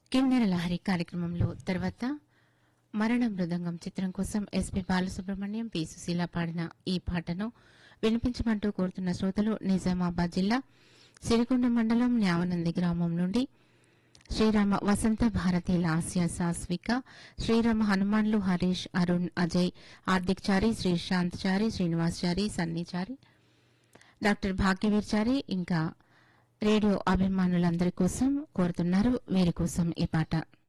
కిన్నెర లహరి కార్యక్రమంలో తర్వాత మరణ మృదంగం చిత్రం కోసం ఎస్పీ బాలసుబ్రహ్మణ్యం పి సుశీల పాడిన ఈ పాటను వినిపించమంటూ కోరుతున్న శ్రోతలు నిజామాబాద్ జిల్లా సిరికొండ మండలం న్యావనంది గ్రామం నుండి శ్రీరామ వసంత భారతి లాస్య సాస్విక శ్రీరామ హనుమాన్లు హరీష్ అరుణ్ అజయ్ హార్దిక్ చారి శ్రీశాంత్ చారి శ్రీనివాస్ చారి సన్నీ చారి డాక్టర్ భాగ్యవీర్ చారి ఇంకా రేడియో అభిమానులందరి కోసం కోరుతున్నారు వీరి కోసం ఈ పాట